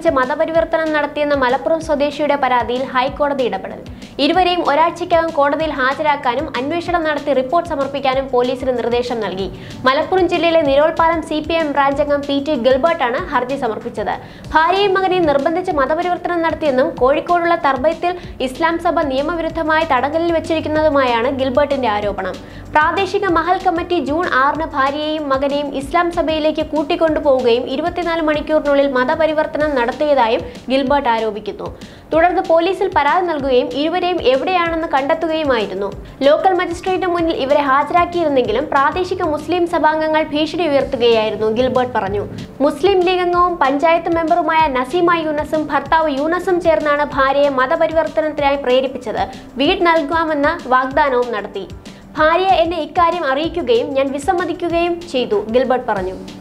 നിർബന്ധിച്ച് മതപരിവർത്തനം നടത്തിയെന്ന മലപ്പുറം സ്വദേശിയുടെ പരാതിയിൽ ഹൈക്കോടതി ഇടപെടൽ ഇരുവരെയും ഒരാഴ്ചയ്ക്കകം കോടതിയിൽ ഹാജരാക്കാനും അന്വേഷണം നടത്തി റിപ്പോർട്ട് സമർപ്പിക്കാനും പോലീസിന് നിർദ്ദേശം നൽകി മലപ്പുറം ജില്ലയിലെ നിരോൾപാലം സി പി എം ബ്രാഞ്ച് അംഗം പി ടി ഗിൽബർട്ടാണ് ഹർജി സമർപ്പിച്ചത് ഭാര്യയും മകനെയും നിർബന്ധിച്ച് മതപരിവർത്തനം നടത്തിയെന്നും കോഴിക്കോടുള്ള തർബയത്തിൽ ഇസ്ലാം സഭ നിയമവിരുദ്ധമായി തടങ്കലിൽ വെച്ചിരിക്കുന്നതുമായാണ് ഗിൽബർട്ടിന്റെ ആരോപണം പ്രാദേശിക മഹൽ കമ്മിറ്റി ജൂൺ ആറിന് ഭാര്യയെയും മകനെയും ഇസ്ലാം സഭയിലേക്ക് കൂട്ടിക്കൊണ്ടുപോവുകയും ഇരുപത്തിനാല് മണിക്കൂറിനുള്ളിൽ മതപരിവർത്തനം നടത്തിയതായും ഗിൽബർട്ട് ആരോപിക്കുന്നു തുടർന്ന് പോലീസിൽ പരാതി നൽകുകയും ഇരുവരെയും എവിടെയാണെന്ന് കണ്ടെത്തുകയുമായിരുന്നു ലോക്കൽ മജിസ്ട്രേറ്റിന് മുന്നിൽ ഇവരെ ഹാജരാക്കിയിരുന്നെങ്കിലും പ്രാദേശിക മുസ്ലിം സഭാംഗങ്ങൾ ഭീഷണി ഉയർത്തുകയായിരുന്നു ഗിൽബർട്ട് പറഞ്ഞു മുസ്ലിം ലീഗ് അംഗവും പഞ്ചായത്ത് മെമ്പറുമായ നസീമ യൂനസും ഭർത്താവ് യൂനസും ചേർന്നാണ് ഭാര്യയെ മതപരിവർത്തനത്തിനായി പ്രേരിപ്പിച്ചത് വീട് നൽകാമെന്ന വാഗ്ദാനവും നടത്തി ഭാര്യ എന്നെ ഇക്കാര്യം അറിയിക്കുകയും ഞാൻ വിസമ്മതിക്കുകയും ചെയ്തു ഗിൽബർട്ട് പറഞ്ഞു